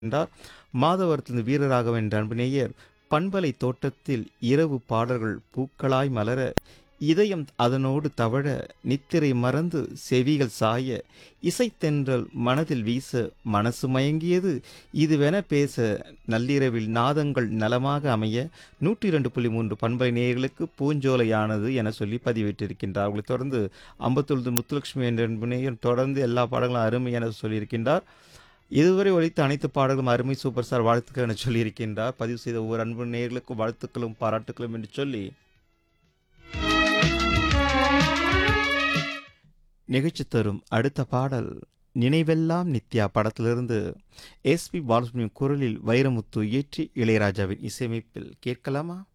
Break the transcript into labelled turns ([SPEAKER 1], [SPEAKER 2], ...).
[SPEAKER 1] என்றார் மாதவரத்திலிருந்து வீரராகவன் என்ற அன்பு நேயர் பண்பலை தோட்டத்தில் இரவு பாடல்கள் பூக்களாய் மலர இதயம் அதனோடு தவழ நித்திரை மறந்து செவிகள் சாய இசைத்தென்றல் மனதில் வீச மனசு மயங்கியது இதுவென பேச நள்ளிரவில் நாதங்கள் நலமாக அமைய நூற்றி இரண்டு புள்ளி மூன்று பண்பலை நேயர்களுக்கு பூஞ்சோலையானது என சொல்லி பதிவிட்டிருக்கின்றார் அவங்களை தொடர்ந்து அம்பத்தொழுது முத்துலட்சுமி என்ற அன்பு நேயர் தொடர்ந்து எல்லா பாடங்களும் அருமை என சொல்லியிருக்கின்றார் இதுவரை ஒழித்த அனைத்து பாடல்களும் அருமை சூப்பர் ஸ்டார் வாழ்த்துக்கள் என சொல்லியிருக்கின்றார் பதிவு செய்த ஒவ்வொரு அன்பு நேயர்களுக்கும் வாழ்த்துக்களும் பாராட்டுக்களும் என்று சொல்லி நிகழ்ச்சி தரும் அடுத்த பாடல் நினைவெல்லாம் நித்யா படத்திலிருந்து எஸ்பி பாலசுப்ரமணியம் குரலில் வைரமுத்து இயற்றி இளையராஜாவின் இசையமைப்பில் கேட்கலாமா